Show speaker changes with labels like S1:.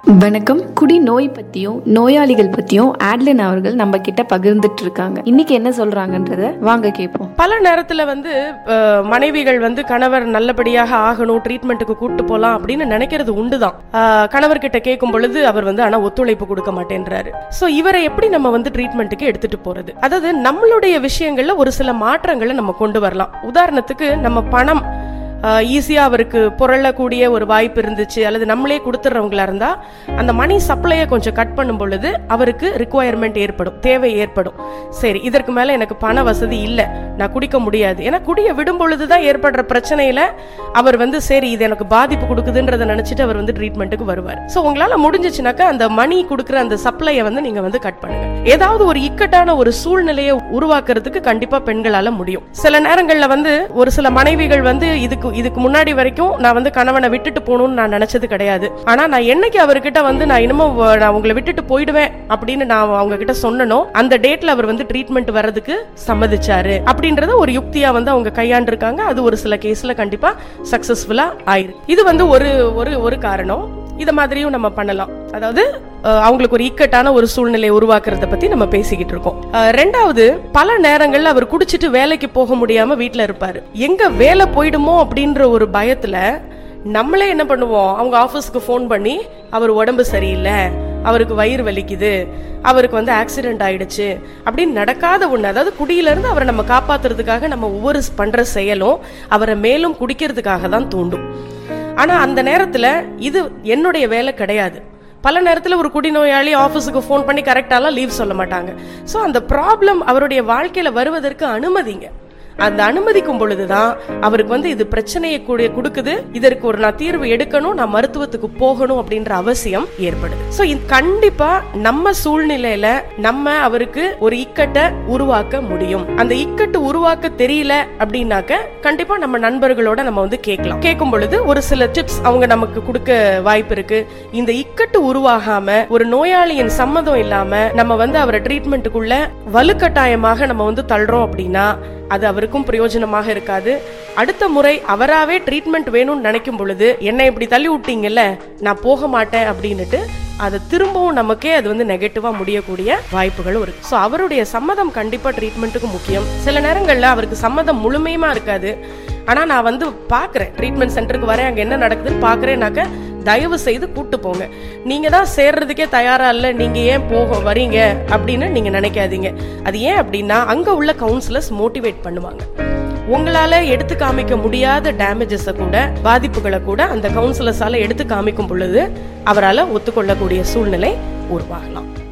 S1: வணக்கம் குடி நோய் பத்தியும் நோயாளிகள் பத்தியும் ஆட்லின் அவர்கள் நம்ம கிட்ட பகிர்ந்துட்டு இருக்காங்க இன்னைக்கு என்ன சொல்றாங்கன்றத வாங்க கேட்போம்
S2: பல நேரத்துல வந்து அஹ், மனைவிகள் வந்து கணவர் நல்லபடியாக ஆகணும் ட்ரீட்மெண்ட்டுக்கு கூட்டு போலாம் அப்படின்னு நினைக்கிறது உண்டுதான் அஹ், கணவர்கிட்ட கேட்கும் பொழுது அவர் வந்து ஆனா ஒத்துழைப்பு கொடுக்க மாட்டேன்றாரு சோ இவரை எப்படி நம்ம வந்து ட்ரீட்மெண்ட்டுக்கு எடுத்துட்டு போறது அதாவது நம்மளுடைய விஷயங்கள்ல ஒரு சில மாற்றங்களை நம்ம கொண்டு வரலாம் உதாரணத்துக்கு நம்ம பணம் ஈஸியாக அவருக்கு புரளக்கூடிய ஒரு வாய்ப்பு இருந்துச்சு அல்லது நம்மளே கொடுத்துட்றவங்களா இருந்தா அந்த மணி சப்ளையை கொஞ்சம் கட் பண்ணும் பொழுது அவருக்கு ரிக்குவயர்மெண்ட் ஏற்படும் தேவை ஏற்படும் சரி இதற்கு மேலே எனக்கு பண வசதி இல்லை நான் குடிக்க முடியாது ஏன்னா குடிய விடும் பொழுது தான் ஏற்படுற பிரச்சனையில அவர் வந்து சரி இது எனக்கு பாதிப்பு கொடுக்குதுன்றதை நினைச்சிட்டு அவர் வந்து ட்ரீட்மெண்ட்டுக்கு வருவார் ஸோ உங்களால முடிஞ்சிச்சுனாக்கா அந்த மணி கொடுக்குற அந்த சப்ளையை வந்து நீங்க வந்து கட் பண்ணுங்க ஏதாவது ஒரு இக்கட்டான ஒரு சூழ்நிலையை உருவாக்குறதுக்கு கண்டிப்பா பெண்களால முடியும் சில நேரங்கள்ல வந்து ஒரு சில மனைவிகள் வந்து இதுக்கு இதுக்கு முன்னாடி வரைக்கும் நான் வந்து கணவனை விட்டுட்டு போகணும்னு நான் நினைச்சது கிடையாது ஆனா நான் என்னைக்கு அவர்கிட்ட வந்து நான் இன்னமும் வ- நான் உங்களை விட்டுட்டு போயிடுவேன் அப்படின்னு நான் அவங்க கிட்ட சொன்னனோ அந்த டேட்ல அவர் வந்து ட்ரீட்மெண்ட் வர்றதுக்கு சம்மதிச்சாரு அப்படின்றத ஒரு யுக்தியா வந்து அவங்க கையாண்டிருக்காங்க அது ஒரு சில கேஸ்ல கண்டிப்பா சக்சஸ்ஃபுல்லா ஆயிருக்கு இது வந்து ஒரு ஒரு ஒரு காரணம் இத மாதிரியும் நம்ம பண்ணலாம் அதாவது அஹ், அவங்களுக்கு ஒரு இக்கட்டான ஒரு சூழ்நிலையை உருவாக்குறத பத்தி நம்ம பேசிக்கிட்டு இருக்கோம் அஹ், ரெண்டாவது பல நேரங்கள்ல அவர் குடிச்சிட்டு வேலைக்கு போக முடியாம வீட்ல இருப்பாரு எங்க வேலை போயிடுமோ அப்படின்ற ஒரு பயத்துல நம்மளே என்ன பண்ணுவோம் அவங்க ஆபீஸ்க்கு ஃபோன் பண்ணி அவர் உடம்பு சரியில்லை அவருக்கு வயிறு வலிக்குது அவருக்கு வந்து ஆக்சிடென்ட் ஆயிடுச்சு அப்படின்னு நடக்காத ஒண்ணு அதாவது குடியில இருந்து அவரை நம்ம காப்பாத்துறதுக்காக நம்ம ஒவ்வொரு பண்ற செயலும் அவரை மேலும் குடிக்கிறதுக்காக தான் தூண்டும் ஆனா அந்த நேரத்துல இது என்னுடைய வேலை கிடையாது பல நேரத்துல ஒரு குடிநோயாளி ஆபீஸுக்கு ஃபோன் பண்ணி கரெக்டாலாம் லீவ் சொல்ல மாட்டாங்க சோ அந்த ப்ராப்ளம் அவருடைய வாழ்க்கையில வருவதற்கு அனுமதிங்க அந்த அனுமதிக்கும் பொழுதுதான் அவருக்கு வந்து இது பிரச்சனையை கூடிய கொடுக்குது இதற்கு ஒரு நான் தீர்வு எடுக்கணும் நான் மருத்துவத்துக்கு போகணும் அப்படின்ற அவசியம் ஏற்படுது சோ இது கண்டிப்பா நம்ம சூழ்நிலையில நம்ம அவருக்கு ஒரு இக்கட்டை உருவாக்க முடியும் அந்த இக்கட்டு உருவாக்க தெரியல அப்படின்னாக்க கண்டிப்பா நம்ம நண்பர்களோட நம்ம வந்து கேட்கலாம் கேட்கும் பொழுது ஒரு சில டிப்ஸ் அவங்க நமக்கு கொடுக்க வாய்ப்பு இருக்கு இந்த இக்கட்டு உருவாகாம ஒரு நோயாளியின் சம்மதம் இல்லாம நம்ம வந்து அவரை ட்ரீட்மெண்ட்டுக்குள்ள வலுக்கட்டாயமாக நம்ம வந்து தள்ளுறோம் அப்படின்னா அது அவருக்கும் பிரயோஜனமாக இருக்காது அடுத்த முறை அவராவே ட்ரீட்மெண்ட் வேணும்னு நினைக்கும் பொழுது என்னை இப்படி தள்ளி விட்டீங்கல்ல நான் போக மாட்டேன் அப்படின்னுட்டு அது திரும்பவும் நமக்கே அது வந்து நெகட்டிவா முடியக்கூடிய வாய்ப்புகளும் இருக்கு ஸோ அவருடைய சம்மதம் கண்டிப்பா ட்ரீட்மெண்ட்டுக்கு முக்கியம் சில நேரங்கள்ல அவருக்கு சம்மதம் முழுமையுமா இருக்காது ஆனா நான் வந்து பாக்குறேன் ட்ரீட்மெண்ட் சென்டருக்கு வரேன் அங்க என்ன நடக்குதுன்னு பாக்குறேன்னாக்க தயவு செய்து கூட்டு போங்க நீங்க தான் சேர்றதுக்கே தயாரா இல்ல நீங்க ஏன் போக வரீங்க அப்படின்னு நீங்க நினைக்காதீங்க அது ஏன் அப்படின்னா அங்க உள்ள கவுன்சிலர்ஸ் மோட்டிவேட் பண்ணுவாங்க உங்களால எடுத்து காமிக்க முடியாத டேமேஜஸை கூட பாதிப்புகளை கூட அந்த கவுன்சிலர்ஸால எடுத்து காமிக்கும் பொழுது அவரால் ஒத்துக்கொள்ளக்கூடிய சூழ்நிலை உருவாகலாம்